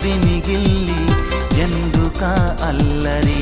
మదిని గిల్లి ఎందుక అల్లరి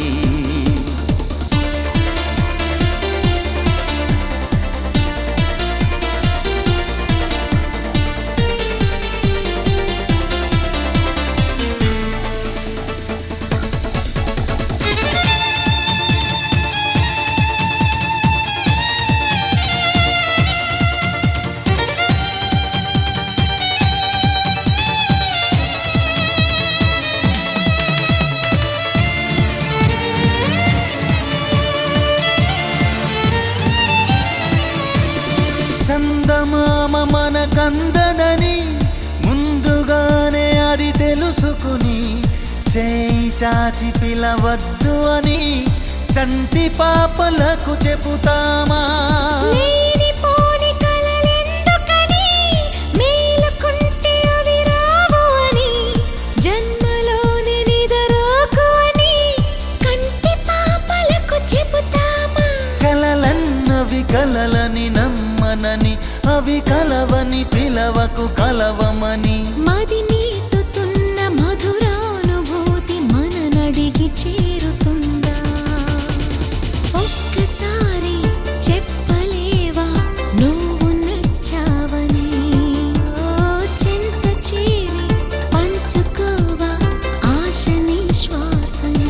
చందమామ మన కందడని ముందుగానే అది తెలుసుకుని చేయి చాచి పిలవద్దు అని చంటి పాపలకు చెబుతామా లేనిపోని కలలెందుకని మేలుకుంటే అవి రావు అని జన్మలోని నిదరోకు అని కంటి పాపలకు చెబుతామా కలలన్నవి కలలని నమ్మనని అవి కలవని పిలవకు కలవమని మది నీటుతున్న మధురానుభూతి మన నడిగి చేరుతుందా ఒక్కసారి చెప్పలేవా నువ్వు నచ్చావని ఓ చింత చేరి పంచుకోవా ఆశని శ్వాసని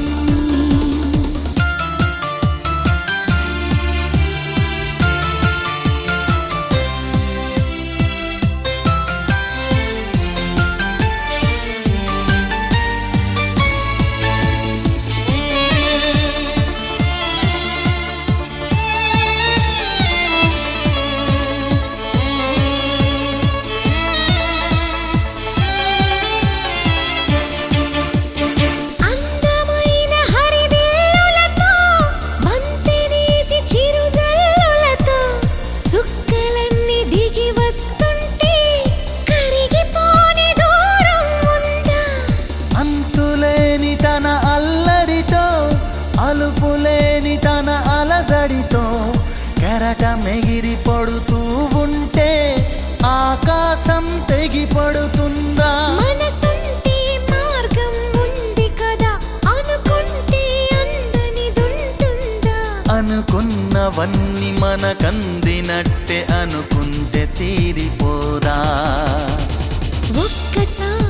అందమైన హరివిల్లులతో బంతినేసి చిరుజల్లులతో చుక్కలన్నీ దిగి వస్తుంటే కరిగిపోని దూరం ఉందా అంతులేని తన అల్లరితో అలుపులేని తన అలజడితో కెరట మెగిరి పడుతూ ఉంటే ఆకాశం తెగి పడుతుందా మనసుంటే మార్గం ఉంది కదా అనుకుంటే అందనిదుంటుందా అనుకున్నవన్నీ మనకందినట్టే అనుకుంటే తీరిపోరా ఒక్కసారి